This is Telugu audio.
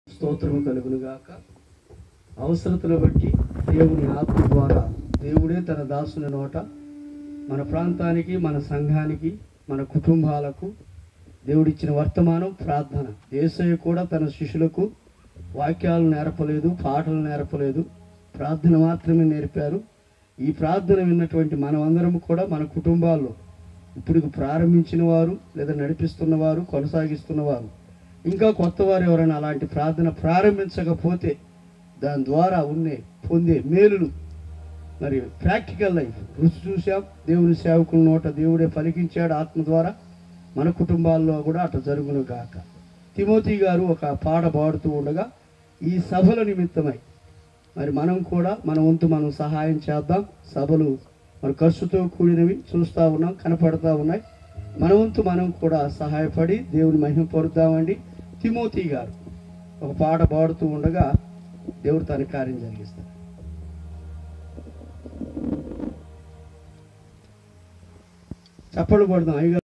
స్తోత్రము కలుగును గాక అవసరతను బట్టి దేవుని ఆత్మ ద్వారా దేవుడే తన దాసుని నోట మన ప్రాంతానికి మన సంఘానికి మన కుటుంబాలకు దేవుడిచ్చిన వర్తమానం ప్రార్థన యేసయ్య కూడా తన శిష్యులకు వాక్యాలు నేర్పలేదు పాటలు నేర్పలేదు ప్రార్థన మాత్రమే నేర్పారు ఈ ప్రార్థన విన్నటువంటి మనమందరం కూడా మన కుటుంబాల్లో ఇప్పుడు ప్రారంభించిన వారు లేదా నడిపిస్తున్నవారు కొనసాగిస్తున్నవారు ఇంకా కొత్త వారు ఎవరైనా అలాంటి ప్రార్థన ప్రారంభించకపోతే దాని ద్వారా ఉండే పొందే మేలులు మరి ప్రాక్టికల్ లైఫ్ రుచి చూసాం దేవుని సేవకుల నోట దేవుడే పలికించాడు ఆత్మ ద్వారా మన కుటుంబాల్లో కూడా అట్లా జరుగును గాక తిమోతి గారు ఒక పాట పాడుతూ ఉండగా ఈ సభల నిమిత్తమై మరి మనం కూడా మన వంతు మనం సహాయం చేద్దాం సభలు మరి ఖర్చుతో కూడినవి చూస్తూ ఉన్నాం కనపడతా ఉన్నాయి మన వంతు మనం కూడా సహాయపడి దేవుని మహిమ పరుద్దామండి తిమోతి గారు ఒక పాట పాడుతూ ఉండగా దేవుడు తన కార్యం జరిగిస్తాడు చప్పలు కొడదాం అయ్యగారు